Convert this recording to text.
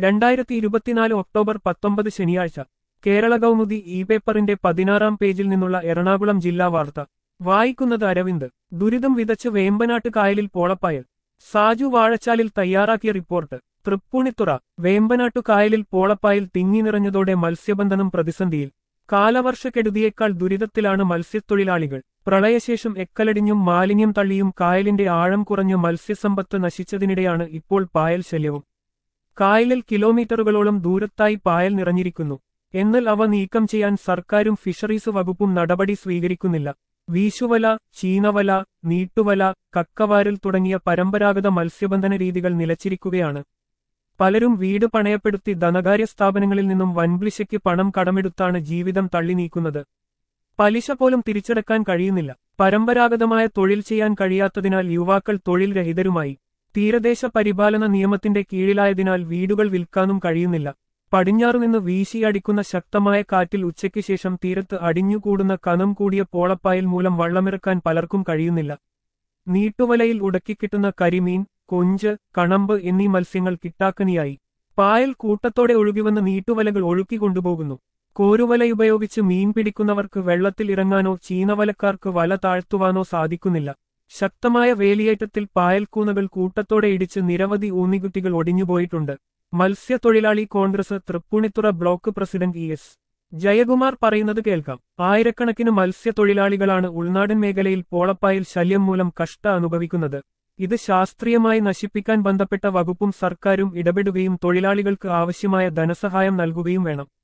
രണ്ടായിരത്തി ഇരുപത്തിനാല് ഒക്ടോബർ പത്തൊമ്പത് ശനിയാഴ്ച കേരള കൗമുദി ഇ പേപ്പറിന്റെ പതിനാറാം പേജിൽ നിന്നുള്ള എറണാകുളം ജില്ലാ വാർത്ത വായിക്കുന്നത് അരവിന്ദ് ദുരിതം വിതച്ച് വേമ്പനാട്ട് കായലിൽ പോളപ്പായൽ സാജു വാഴച്ചാലിൽ തയ്യാറാക്കിയ റിപ്പോർട്ട് തൃപ്പൂണിത്തുറ വേമ്പനാട്ടു കായലിൽ പോളപ്പായൽ തിങ്ങി നിറഞ്ഞതോടെ മത്സ്യബന്ധനം പ്രതിസന്ധിയിൽ കാലവർഷക്കെടുതിയേക്കാൾ ദുരിതത്തിലാണ് മത്സ്യത്തൊഴിലാളികൾ പ്രളയശേഷം എക്കലടിഞ്ഞും മാലിന്യം തള്ളിയും കായലിന്റെ ആഴം കുറഞ്ഞ് മത്സ്യസമ്പത്ത് നശിച്ചതിനിടെയാണ് ഇപ്പോൾ പായൽ ശല്യവും കായലിൽ കിലോമീറ്ററുകളോളം ദൂരത്തായി പായൽ നിറഞ്ഞിരിക്കുന്നു എന്നാൽ അവ നീക്കം ചെയ്യാൻ സർക്കാരും ഫിഷറീസ് വകുപ്പും നടപടി സ്വീകരിക്കുന്നില്ല വീശുവല ചീനവല നീട്ടുവല കക്കവാരൽ തുടങ്ങിയ പരമ്പരാഗത മത്സ്യബന്ധന രീതികൾ നിലച്ചിരിക്കുകയാണ് പലരും വീട് പണയപ്പെടുത്തി ധനകാര്യ സ്ഥാപനങ്ങളിൽ നിന്നും വൻപ്ലിശയ്ക്ക് പണം കടമെടുത്താണ് ജീവിതം തള്ളി നീക്കുന്നത് പലിശ പോലും തിരിച്ചടക്കാൻ കഴിയുന്നില്ല പരമ്പരാഗതമായ തൊഴിൽ ചെയ്യാൻ കഴിയാത്തതിനാൽ യുവാക്കൾ തൊഴിൽ രഹിതരുമായി തീരദേശ പരിപാലന നിയമത്തിന്റെ കീഴിലായതിനാൽ വീടുകൾ വിൽക്കാനും കഴിയുന്നില്ല പടിഞ്ഞാറുനിന്ന് വീശിയടിക്കുന്ന ശക്തമായ കാറ്റിൽ ഉച്ചയ്ക്ക് ശേഷം തീരത്ത് അടിഞ്ഞുകൂടുന്ന കനം കൂടിയ പോളപ്പായൽ മൂലം വള്ളമിറക്കാൻ പലർക്കും കഴിയുന്നില്ല നീട്ടുവലയിൽ ഉടക്കിക്കിട്ടുന്ന കരിമീൻ കൊഞ്ച് കണമ്പ് എന്നീ മത്സ്യങ്ങൾ കിട്ടാക്കനിയായി പായൽ കൂട്ടത്തോടെ ഒഴുകിവന്ന് നീട്ടുവലകൾ ഒഴുക്കി കൊണ്ടുപോകുന്നു കോരുവലയുപയോഗിച്ച് മീൻ പിടിക്കുന്നവർക്ക് വെള്ളത്തിൽ ഇറങ്ങാനോ ചീനവലക്കാർക്ക് വല താഴ്ത്തുവാനോ സാധിക്കുന്നില്ല ശക്തമായ വേലിയേറ്റത്തിൽ പായൽക്കൂനകൾ കൂട്ടത്തോടെ ഇടിച്ച് നിരവധി ഊന്നിക്കുട്ടികൾ ഒടിഞ്ഞുപോയിട്ടുണ്ട് മത്സ്യത്തൊഴിലാളി Congress Thrippunithura block president E S Jayakumar പറയുന്നത് കേൾക്കാം ആയിരക്കണക്കിന് മത്സ്യത്തൊഴിലാളികളാണ് ഉൾനാടൻ മേഖലയിൽ പോളപ്പായിൽ ശല്യം മൂലം കഷ്ട അനുഭവിക്കുന്നത് ഇത് ശാസ്ത്രീയമായി നശിപ്പിക്കാൻ ബന്ധപ്പെട്ട വകുപ്പും സർക്കാരും ഇടപെടുകയും തൊഴിലാളികൾക്ക് ആവശ്യമായ ധനസഹായം നൽകുകയും വേണം